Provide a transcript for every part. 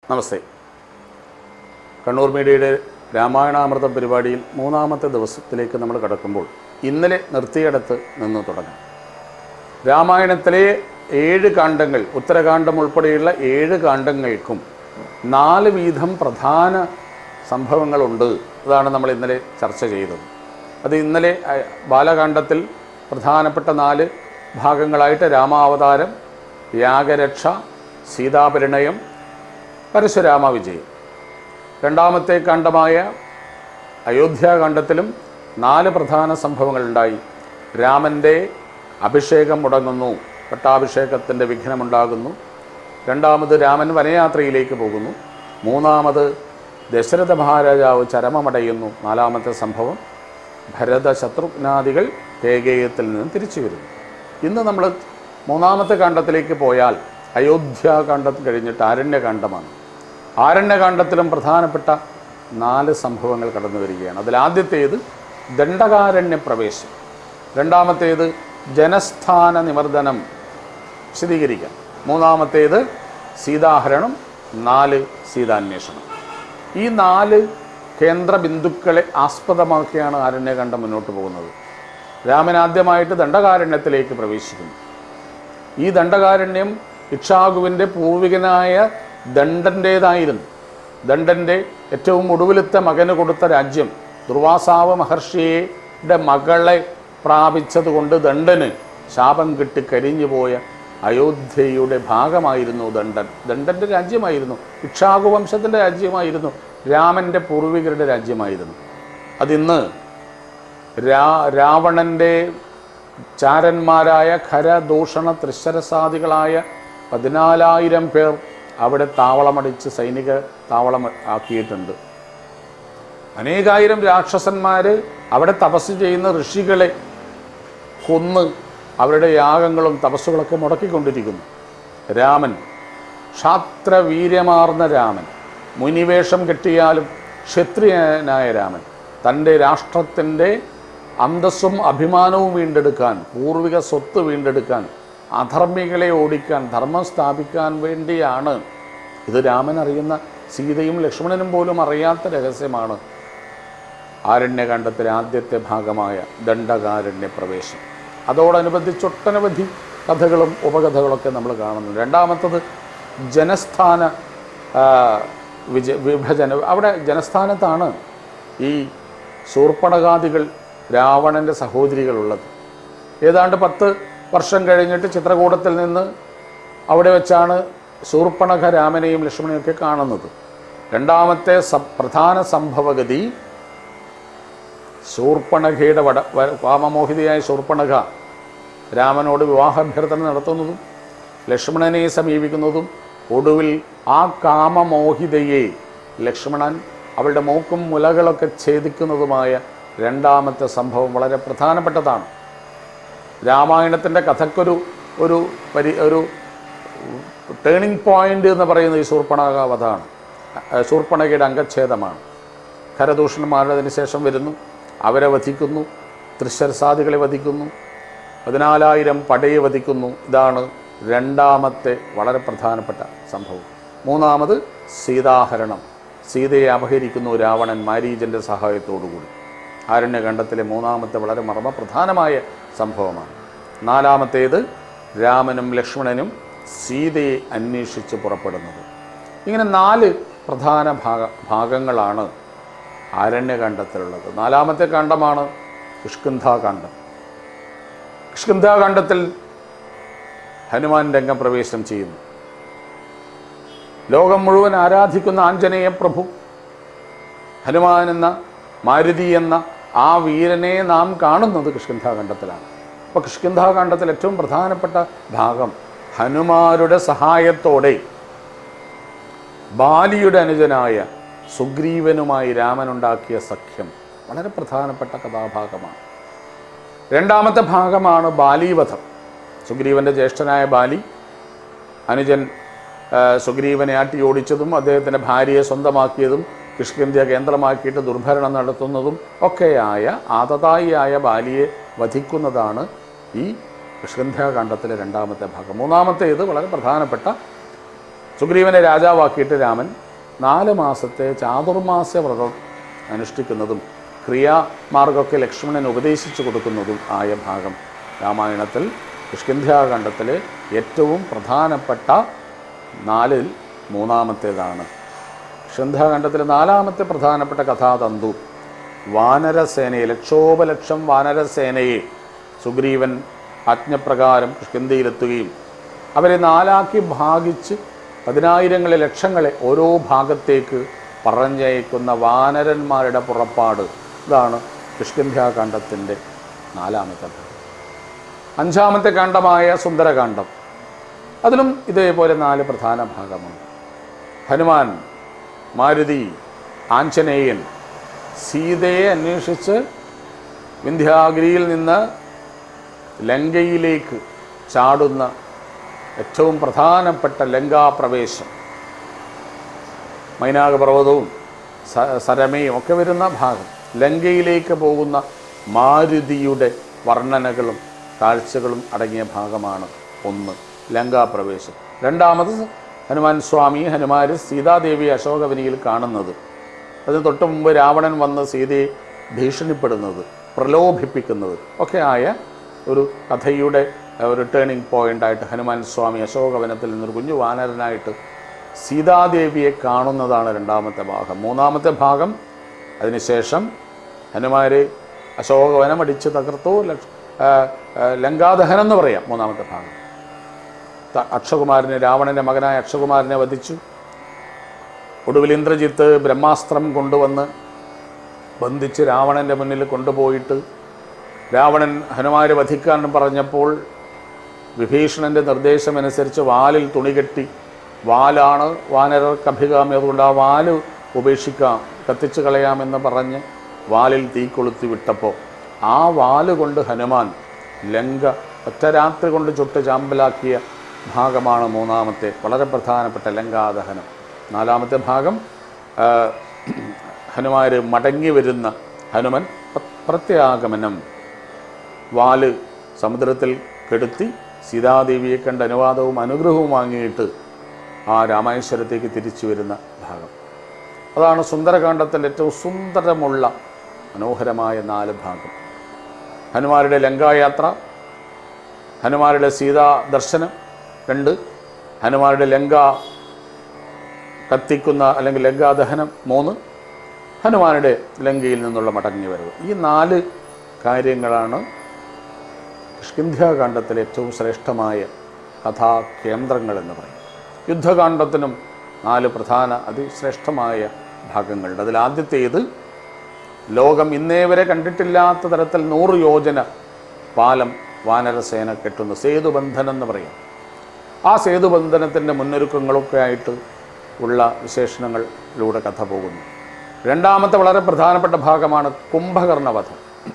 നമസ്തേ കണ്ണൂർ മീഡിയയുടെ രാമായണാമൃതം പരിപാടിയിൽ മൂന്നാമത്തെ ദിവസത്തിലേക്ക് നമ്മൾ കടക്കുമ്പോൾ ഇന്നലെ നിർത്തിയിടത്ത് നിന്ന് തുടങ്ങാം രാമായണത്തിലെ ഏഴ് കാണ്ഡങ്ങൾ ഉത്തരകാണ്ഡം ഉൾപ്പെടെയുള്ള ഏഴ് കാണ്ഡങ്ങൾക്കും നാല് വീതം പ്രധാന സംഭവങ്ങളുണ്ട് അതാണ് നമ്മൾ ഇന്നലെ ചർച്ച ചെയ്തത് അത് ഇന്നലെ അഹ്, ബാലകാണ്ഡത്തിൽ പ്രധാനപ്പെട്ട നാല് ഭാഗങ്ങളായിട്ട് രാമാവതാരം യാഗരക്ഷ സീതാപരിണയം പരശുരാമ വിജയം രണ്ടാമത്തെ കാണ്ഡമായ അയോധ്യാകാന്ഡത്തിലും നാല് പ്രധാന സംഭവങ്ങളുണ്ടായി രാമൻ്റെ അഭിഷേകം മുടങ്ങുന്നു പട്ടാഭിഷേകത്തിൻ്റെ വിഘ്നമുണ്ടാകുന്നു രണ്ടാമത് രാമൻ വനയാത്രയിലേക്ക് പോകുന്നു മൂന്നാമത് ദശരഥ മഹാരാജാവ് ചരമമടയുന്നു നാലാമത്തെ സംഭവം ഭരത ശത്രുഘ്നാദികൾ കേകേയത്തിൽ നിന്ന് തിരിച്ചു വരുന്നു ഇന്ന് നമ്മൾ മൂന്നാമത്തെ കാണ്ഡത്തിലേക്ക് പോയാൽ അയോധ്യാകാന്ഡം കഴിഞ്ഞിട്ട് ആരണ്യകാന്ഡമാണ് ആരണ്യകാന്ഡത്തിലും പ്രധാനപ്പെട്ട നാല് സംഭവങ്ങൾ കടന്നു വരികയാണ് അതിൽ ആദ്യത്തേത് ദണ്ഡകാരണ്യ പ്രവേശം രണ്ടാമത്തേത് ജനസ്ഥാന നിമർദ്ദനം വിശദീകരിക്കാം മൂന്നാമത്തേത് സീതാഹരണം നാല് സീതാന്വേഷണം ഈ നാല് കേന്ദ്ര ബിന്ദുക്കളെ ആസ്പദമാക്കിയാണ് ആരണ്യകാന്ഡം മുന്നോട്ട് പോകുന്നത് രാമൻ ആദ്യമായിട്ട് ദണ്ഡകാരണ്യത്തിലേക്ക് പ്രവേശിക്കുന്നു ഈ ദണ്ഡകാരണ്യം ഇക്ഷാകുവിൻ്റെ പൂർവികനായ ദണ്ഡൻ്റേതായിരുന്നു ദണ്ഡൻ്റെ ഏറ്റവും ഒടുവിലത്തെ മകന് കൊടുത്ത രാജ്യം ദുർവാസാവ് മഹർഷിയുടെ മകളെ പ്രാപിച്ചതുകൊണ്ട് ദണ്ഡന് ശാപം കിട്ടി കരിഞ്ഞു പോയ അയോധ്യയുടെ ഭാഗമായിരുന്നു ദണ്ഡൻ ദണ്ഡൻ്റെ രാജ്യമായിരുന്നു ഇക്ഷാകു വംശത്തിൻ്റെ രാജ്യമായിരുന്നു രാമൻ്റെ പൂർവികരുടെ രാജ്യമായിരുന്നു അതിന്ന് രാ രാവണൻ്റെ ചാരന്മാരായ ഖരദൂഷണ തൃശ്ശരസാദികളായ പതിനാലായിരം പേർ അവിടെ താവളമടിച്ച് സൈനിക താവളം ആക്കിയിട്ടുണ്ട് അനേകായിരം രാക്ഷസന്മാർ അവിടെ തപസ് ചെയ്യുന്ന ഋഷികളെ കൊന്ന് അവരുടെ യാഗങ്ങളും തപസ്സുകളൊക്കെ മുടക്കിക്കൊണ്ടിരിക്കുന്നു രാമൻ ക്ഷാത്രവീര്യമാർന്ന രാമൻ മുനിവേഷം കെട്ടിയാലും ക്ഷത്രിയനായ രാമൻ തൻ്റെ രാഷ്ട്രത്തിൻ്റെ അന്തസ്സും അഭിമാനവും വീണ്ടെടുക്കാൻ പൂർവിക സ്വത്ത് വീണ്ടെടുക്കാൻ അധർമ്മികളെ ഓടിക്കാൻ ധർമ്മം സ്ഥാപിക്കാൻ വേണ്ടിയാണ് ഇത് രാമൻ അറിയുന്ന സീതയും ലക്ഷ്മണനും പോലും അറിയാത്ത രഹസ്യമാണ് ആരണ്യകാന്ഡത്തിലെ ആദ്യത്തെ ഭാഗമായ ദണ്ഡകാരണ്യ പ്രവേശം അതോടനുബന്ധിച്ച് ഒട്ടനവധി കഥകളും ഉപകഥകളൊക്കെ നമ്മൾ കാണുന്നു രണ്ടാമത്തത് ജനസ്ഥാന ആ, വിജ വിഭജന അവിടെ ജനസ്ഥാനത്താണ് ഈ ശൂർപ്പണകാദികൾ രാവണൻ്റെ സഹോദരികളുള്ളത് ഏതാണ്ട് പത്ത് വർഷം കഴിഞ്ഞിട്ട് ചിത്രകൂടത്തിൽ നിന്ന് അവിടെ വെച്ചാണ് ശൂർപ്പണഖ രാമനെയും ലക്ഷ്മണനെയും ഒക്കെ കാണുന്നത് രണ്ടാമത്തെ സ പ്രധാന സംഭവഗതി ശൂർപ്പണഖയുടെ വട വ- വാമമോഹിതയായ ശൂർപ്പണഖ രാമനോട് വിവാഹാഭ്യർത്ഥന നടത്തുന്നതും ലക്ഷ്മണനെ സമീപിക്കുന്നതും ഒടുവിൽ ആ കാമമോഹിതയെ ലക്ഷ്മണൻ അവളുടെ മൂക്കും മുലകളൊക്കെ ഛേദിക്കുന്നതുമായ രണ്ടാമത്തെ സംഭവം വളരെ പ്രധാനപ്പെട്ടതാണ് രാമായണത്തിൻ്റെ കഥക്കൊരു ഒരു പരി ഒരു ടേണിംഗ് പോയിന്റ് എന്ന് പറയുന്നത് ഈ ശൂർപ്പണക വധമാണ് അഹ് ശൂർപ്പണകയുടെ അംഗച്ഛേദമാണ് ഖരദൂഷണന്മാരുടെ അതിന് ശേഷം വരുന്നു അവരെ വധിക്കുന്നു തൃശ്ശരസാദികളെ വധിക്കുന്നു പതിനാലായിരം പടയെ വധിക്കുന്നു ഇതാണ് രണ്ടാമത്തെ വളരെ പ്രധാനപ്പെട്ട സംഭവം മൂന്നാമത് സീതാഹരണം സീതയെ അപഹരിക്കുന്നു രാവണൻ മാരീജൻ്റെ സഹായത്തോടുകൂടി ആരണ്യകണ്ഡത്തിലെ മൂന്നാമത്തെ വളരെ മർമ്മപ്രധാനമായ സംഭവമാണ് നാലാമത്തേത് രാമനും ലക്ഷ്മണനും സീതയെ അന്വേഷിച്ച് പുറപ്പെടുന്നത് ഇങ്ങനെ നാല് പ്രധാന ഭാഗ ഭാഗങ്ങളാണ് ആരണ്യകാന്ഡത്തിലുള്ളത് നാലാമത്തെ കാണ്ഡമാണ് കിഷ്കിന്ധാകാന്ഡം കിഷ്കിന്ധാകാന്ഡത്തിൽ ഹനുമാൻ രംഗപ്രവേശനം ചെയ്യുന്നു ലോകം മുഴുവൻ ആരാധിക്കുന്ന ആഞ്ജനേയ പ്രഭു ഹനുമാൻ എന്ന മാരുതി എന്ന ആ വീരനെ നാം കാണുന്നത് കിഷ്കിന്ധാകാന്ഡത്തിലാണ് അപ്പോൾ കിഷ്കിന്ധാകാന്ഡത്തിൽ ഏറ്റവും പ്രധാനപ്പെട്ട ഭാഗം ഹനുമാരുടെ സഹായത്തോടെ ബാലിയുടെ അനുജനായ സുഗ്രീവനുമായി രാമനുണ്ടാക്കിയ സഖ്യം വളരെ പ്രധാനപ്പെട്ട കഥാഭാഗമാണ് രണ്ടാമത്തെ ഭാഗമാണ് ബാലീവധം സുഗ്രീവൻ്റെ ജ്യേഷ്ഠനായ ബാലി അനുജൻ ആ, സുഗ്രീവനെ ആട്ടി ഓടിച്ചതും അദ്ദേഹത്തിൻ്റെ ഭാര്യയെ സ്വന്തമാക്കിയതും കിഷ്കിന്ധ്യ കേന്ദ്രമാക്കിയിട്ട് ദുർഭരണം നടത്തുന്നതും ഒക്കെയായ ആതതായിയായ ബാലിയെ വധിക്കുന്നതാണ് ഈ കിഷ്കിന്ധ്യാകാന്ഡത്തിലെ രണ്ടാമത്തെ ഭാഗം മൂന്നാമത്തേത് വളരെ പ്രധാനപ്പെട്ട സുഗ്രീവനെ രാജാവാക്കിയിട്ട് രാമൻ നാല് മാസത്തെ ചാതുർമാസ്യ വ്രതം അനുഷ്ഠിക്കുന്നതും ക്രിയാമാർഗമൊക്കെ ലക്ഷ്മണൻ ഉപദേശിച്ചു കൊടുക്കുന്നതും ആയ ഭാഗം രാമായണത്തിൽ കിഷ്കിന്ധ്യാഖണ്ഡത്തിലെ ഏറ്റവും പ്രധാനപ്പെട്ട നാലിൽ മൂന്നാമത്തേതാണ് കിഷ്കിന്ധ്യാഖണ്ഡത്തിലെ നാലാമത്തെ പ്രധാനപ്പെട്ട കഥാതന്തു വാനരസേനയെ ലക്ഷോപലക്ഷം വാനരസേനയെ സുഗ്രീവൻ ആജ്ഞപ്രകാരം കിഷ്കിന്ധിയിലെത്തുകയും അവരെ നാലാക്കി ഭാഗിച്ച് പതിനായിരങ്ങളെ ലക്ഷങ്ങളെ ഓരോ ഭാഗത്തേക്ക് പറഞ്ഞയക്കുന്ന വാനരന്മാരുടെ പുറപ്പാട് ഇതാണ് കിഷ്കിന്ധ്യാകാന്ഡത്തിൻ്റെ നാലാമത്തെ ഭാഗം അഞ്ചാമത്തെ കാണ്ഡമായ സുന്ദരകാന്ഡം അതിലും ഇതേപോലെ നാല് പ്രധാന ഭാഗമുണ്ട് ഹനുമാൻ മാരുതി ആഞ്ജനേയൻ സീതയെ അന്വേഷിച്ച് വിന്ധ്യാഗിരിയിൽ നിന്ന് ലങ്കയിലേക്ക് ചാടുന്ന ഏറ്റവും പ്രധാനപ്പെട്ട ലങ്കാപ്രവേശം മൈനാകപർവ്വതവും സ- സരമയും ഒക്കെ വരുന്ന ഭാഗം ലങ്കയിലേക്ക് പോകുന്ന മാരുതിയുടെ വർണ്ണനകളും കാഴ്ചകളും അടങ്ങിയ ഭാഗമാണ് ഒന്ന് ലങ്കാപ്രവേശം രണ്ടാമത് ഹനുമാൻ സ്വാമി ഹനുമാൻ സീതാദേവി അശോകവനിയിൽ കാണുന്നത് അതിന് തൊട്ട് മുമ്പ് രാവണൻ വന്ന് സീതയെ ഭീഷണിപ്പെടുന്നത് പ്രലോഭിപ്പിക്കുന്നത് ഒക്കെ ആയ ഒരു കഥയുടെ ഏഹ്, ഒരു ടേണിംഗ് പോയിൻ്റായിട്ട് ഹനുമാൻ സ്വാമി അശോകവനത്തിൽ നിന്നൊരു കുഞ്ഞു വാനരനായിട്ട് സീതാദേവിയെ കാണുന്നതാണ് രണ്ടാമത്തെ ഭാഗം മൂന്നാമത്തെ ഭാഗം അതിനുശേഷം ഹനുമാര് അശോകവനം അടിച്ച് തകർത്തു ലക്ഷ- ആ, ആ, ലങ്കാദഹനം എന്ന് പറയാം മൂന്നാമത്തെ ഭാഗം ത- അക്ഷകുമാരനെ രാവണൻ്റെ മകനായ അക്ഷകുമാരനെ വധിച്ചു ഒടുവിൽ ഇന്ദ്രജിത്ത് ബ്രഹ്മാസ്ത്രം കൊണ്ടുവന്ന് ബന്ധിച്ച് രാവണൻ്റെ മുന്നിൽ കൊണ്ടുപോയിട്ട് രാവണൻ ഹനുമാരെ വധിക്കാൻ പറഞ്ഞപ്പോൾ വിഭീഷണൻ്റെ നിർദ്ദേശമനുസരിച്ച് വാലിൽ തുണികെട്ടി വാലാണ് വാനരർക്ക് അഭികാമി അതുകൊണ്ട് ആ വാല് ഉപേക്ഷിക്കാം കത്തിച്ചു കളയാമെന്ന് പറഞ്ഞ് വാലിൽ തീ കൊളുത്തി വിട്ടപ്പോൾ ആ വാല് കൊണ്ട് ഹനുമാൻ ലങ്ക ഒറ്റ രാത്രി കൊണ്ട് ചുട്ട് ചാമ്പലാക്കിയ ഭാഗമാണ് മൂന്നാമത്തെ വളരെ പ്രധാനപ്പെട്ട ലങ്കാദഹനം നാലാമത്തെ ഭാഗം ആ, ഹനുമാര് മടങ്ങി വരുന്ന ഹനുമൻ പ്ര- പ്രത്യാഗമനം വാല് സമുദ്രത്തിൽ കെടുത്തി സീതാദേവിയെ കണ്ട അനുവാദവും അനുഗ്രഹവും വാങ്ങിയിട്ട് ആ രാമേശ്വരത്തേക്ക് തിരിച്ചു വരുന്ന ഭാഗം അതാണ് സുന്ദരകാന്ഡത്തിൻ്റെ ഏറ്റവും സുന്ദരമുള്ള മനോഹരമായ നാല് ഭാഗം ഹനുമാരുടെ ലങ്കായാത്ര ഹനുമാരുടെ സീതാ ദർശനം രണ്ട് ഹനുമാരുടെ ലങ്ക കത്തിക്കുന്ന അല്ലെങ്കിൽ ലങ്കാദഹനം മൂന്ന് ഹനുമാനുടെ ലങ്കയിൽ നിന്നുള്ള മടങ്ങി വരവ് ഈ നാല് കാര്യങ്ങളാണ് കിഷ്കിന്ധ്യാകാന്ഡത്തിലെ ഏറ്റവും ശ്രേഷ്ഠമായ കഥാകേന്ദ്രങ്ങൾ എന്ന് പറയും യുദ്ധകാന്ഡത്തിനും നാല് പ്രധാന അതിശ്രേഷ്ഠമായ ഭാഗങ്ങളുണ്ട് അതിൽ ആദ്യത്തേത് ലോകം ഇന്നേ വരെ കണ്ടിട്ടില്ലാത്ത തരത്തിൽ നൂറ് യോജന പാലം വാനരസേന കെട്ടുന്ന സേതുബന്ധനം എന്ന് പറയും ആ സേതുബന്ധനത്തിൻ്റെ മുന്നൊരുക്കങ്ങളൊക്കെ ആയിട്ട് ഉള്ള വിശേഷണങ്ങളിലൂടെ കഥ പോകുന്നു രണ്ടാമത്തെ വളരെ പ്രധാനപ്പെട്ട ഭാഗമാണ് കുംഭകർണവധം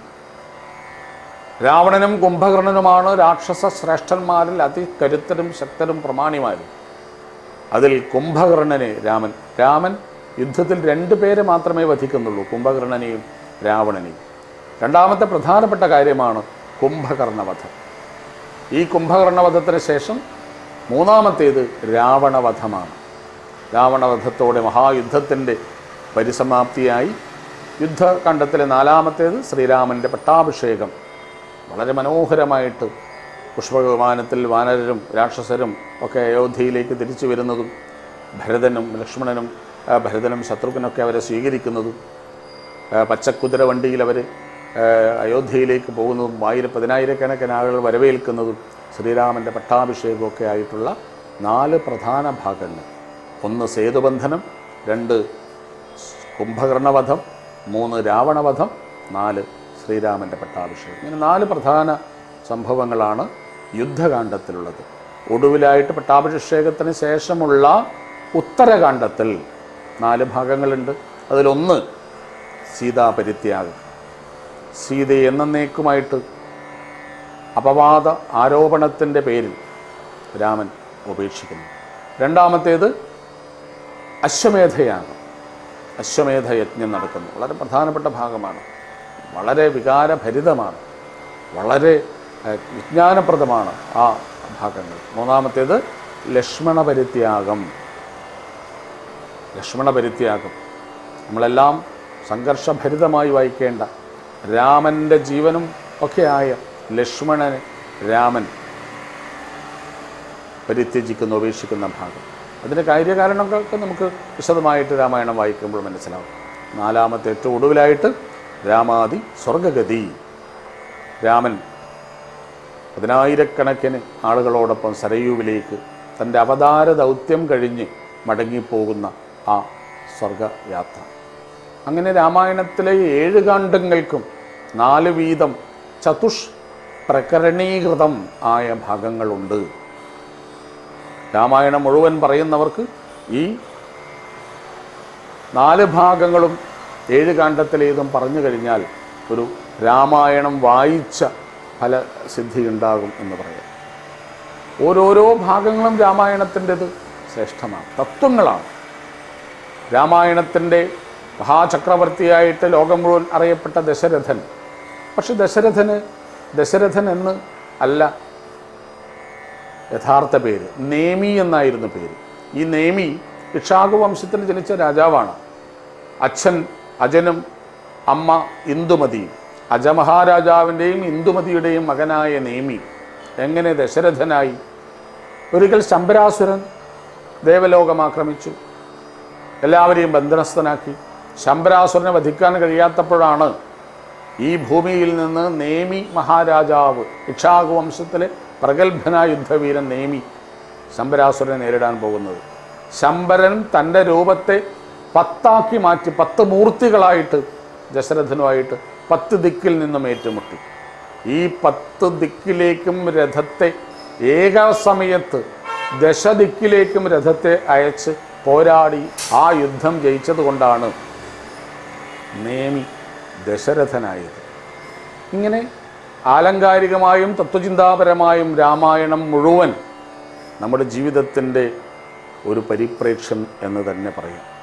രാവണനും കുംഭകർണനുമാണ് രാക്ഷസ ശ്രേഷ്ഠന്മാരിൽ അതികരുത്തരും ശക്തരും പ്രമാണിമാരും അതിൽ കുംഭകർണനെ രാമൻ രാമൻ യുദ്ധത്തിൽ രണ്ട് പേരെ മാത്രമേ വധിക്കുന്നുള്ളൂ കുംഭകർണനെയും രാവണനെയും രണ്ടാമത്തെ പ്രധാനപ്പെട്ട കാര്യമാണ് കുംഭകർണവധം ഈ കുംഭകർണവധത്തിന് ശേഷം മൂന്നാമത്തേത് രാവണവധമാണ് രാവണവധത്തോടെ മഹായുദ്ധത്തിൻ്റെ പരിസമാപ്തിയായി യുദ്ധകാണ്ഡത്തിലെ നാലാമത്തേത് ശ്രീരാമൻ്റെ പട്ടാഭിഷേകം വളരെ മനോഹരമായിട്ട് പുഷ്പവിമാനത്തിൽ വാനരരും രാക്ഷസരും ഒക്കെ അയോധ്യയിലേക്ക് തിരിച്ചു വരുന്നതും ഭരതനും ലക്ഷ്മണനും ആ, ഭരതനും ശത്രുഘ്നൊക്കെ അവരെ സ്വീകരിക്കുന്നതും ആ, പച്ചക്കുതിര വണ്ടിയിൽ അവർ അയോധ്യയിലേക്ക് പോകുന്നതും ആയിരം പതിനായിരക്കണക്കിന് ആളുകൾ വരവേൽക്കുന്നതും ശ്രീരാമൻ്റെ പട്ടാഭിഷേകമൊക്കെ ആയിട്ടുള്ള നാല് പ്രധാന ഭാഗങ്ങൾ ഒന്ന് സേതുബന്ധനം രണ്ട് കുംഭകർണവധം മൂന്ന് രാവണവധം നാല് ശ്രീരാമൻ്റെ പട്ടാഭിഷേകം ഇങ്ങനെ നാല് പ്രധാന സംഭവങ്ങളാണ് യുദ്ധകാന്ഡത്തിലുള്ളത് ഒടുവിലായിട്ട് പട്ടാഭിഷേകത്തിന് ശേഷമുള്ള ഉത്തരകാന്ഡത്തിൽ നാല് ഭാഗങ്ങളുണ്ട് അതിലൊന്ന് സീതാപരിത്യാഗം സീതയെ എന്നേക്കുമായിട്ട് അപവാദ ആരോപണത്തിൻ്റെ പേരിൽ രാമൻ ഉപേക്ഷിക്കുന്നു രണ്ടാമത്തേത് അശ്വമേധയാഗം അശ്വമേധ യജ്ഞം നടക്കുന്നു വളരെ പ്രധാനപ്പെട്ട ഭാഗമാണ് വളരെ വികാരഭരിതമാണ് വളരെ ഏഹ്, വിജ്ഞാനപ്രദമാണ് ആ ഭാഗങ്ങൾ മൂന്നാമത്തേത് ലക്ഷ്മണ പരിത്യാഗം ലക്ഷ്മണ പരിത്യാഗം നമ്മളെല്ലാം സംഘർഷഭരിതമായി വായിക്കേണ്ട രാമൻ്റെ ജീവനും ഒക്കെയായ ലക്ഷ്മണനെ രാമൻ പരിത്യജിക്കുന്ന ഉപേക്ഷിക്കുന്ന ഭാഗം അതിൻ്റെ കാര്യകാരണങ്ങളൊക്കെ നമുക്ക് വിശദമായിട്ട് രാമായണം വായിക്കുമ്പോൾ മനസ്സിലാവും നാലാമത്തെ ഏറ്റവും ഒടുവിലായിട്ട് രാമാദി സ്വർഗഗതി രാമൻ പതിനായിരക്കണക്കിന് ആളുകളോടൊപ്പം സരയൂവിലേക്ക് തൻ്റെ അവതാര ദൗത്യം കഴിഞ്ഞ് മടങ്ങിപ്പോകുന്ന ആ സ്വർഗയാത്ര അങ്ങനെ രാമായണത്തിലെ ഏഴ് കാണ്ഡങ്ങൾക്കും നാല് വീതം ചതുഷ് പ്രകരണീകൃതം ആയ ഭാഗങ്ങളുണ്ട് രാമായണം മുഴുവൻ പറയുന്നവർക്ക് ഈ നാല് ഭാഗങ്ങളും ഏഴ് കാണ്ഡത്തിലേതും പറഞ്ഞു കഴിഞ്ഞാൽ ഒരു രാമായണം വായിച്ച ഫല സിദ്ധി ഉണ്ടാകും എന്ന് പറയാം ഓരോരോ ഭാഗങ്ങളും രാമായണത്തിൻ്റെത് ശ്രേഷ്ഠമാണ് തത്വങ്ങളാണ് രാമായണത്തിൻ്റെ മഹാചക്രവർത്തിയായിട്ട് ലോകം മുഴുവൻ അറിയപ്പെട്ട ദശരഥൻ പക്ഷെ ദശരഥന് ദശരഥൻ എന്ന് അല്ല യഥാർത്ഥ പേര് നേമി എന്നായിരുന്നു പേര് ഈ നേമി ഇക്ഷാകു വംശത്തിൽ ജനിച്ച രാജാവാണ് അച്ഛൻ അജനും അമ്മ ഇന്ദുമതിയും അജമഹാരാജാവിൻ്റെയും ഇന്ദുമതിയുടെയും മകനായ നേമി എങ്ങനെ ദശരഥനായി ഒരിക്കൽ ശമ്പരാസുരൻ ദേവലോകം ആക്രമിച്ചു എല്ലാവരെയും ബന്ധനസ്ഥനാക്കി ശമ്പരാസുരനെ വധിക്കാൻ കഴിയാത്തപ്പോഴാണ് ഈ ഭൂമിയിൽ നിന്ന് നേമി മഹാരാജാവ് ഇക്ഷാകു വംശത്തിലെ പ്രഗത്ഭനായ യുദ്ധവീരൻ നേമി ശമ്പരാസുരനെ നേരിടാൻ പോകുന്നത് ശമ്പരൻ തൻ്റെ രൂപത്തെ പത്താക്കി മാറ്റി പത്ത് മൂർത്തികളായിട്ട് ദശരഥനുമായിട്ട് പത്ത് ദിക്കിൽ നിന്നും ഏറ്റുമുട്ടി ഈ പത്ത് ദിക്കിലേക്കും രഥത്തെ ഏക സമയത്ത് ദശദിക്കിലേക്കും രഥത്തെ അയച്ച് പോരാടി ആ യുദ്ധം ജയിച്ചതുകൊണ്ടാണ് നേമി ദശരഥനായത് ഇങ്ങനെ ആലങ്കാരികമായും തത്വചിന്താപരമായും രാമായണം മുഴുവൻ നമ്മുടെ ജീവിതത്തിൻ്റെ ഒരു പരിപ്രേക്ഷ്യം എന്ന് തന്നെ പറയാം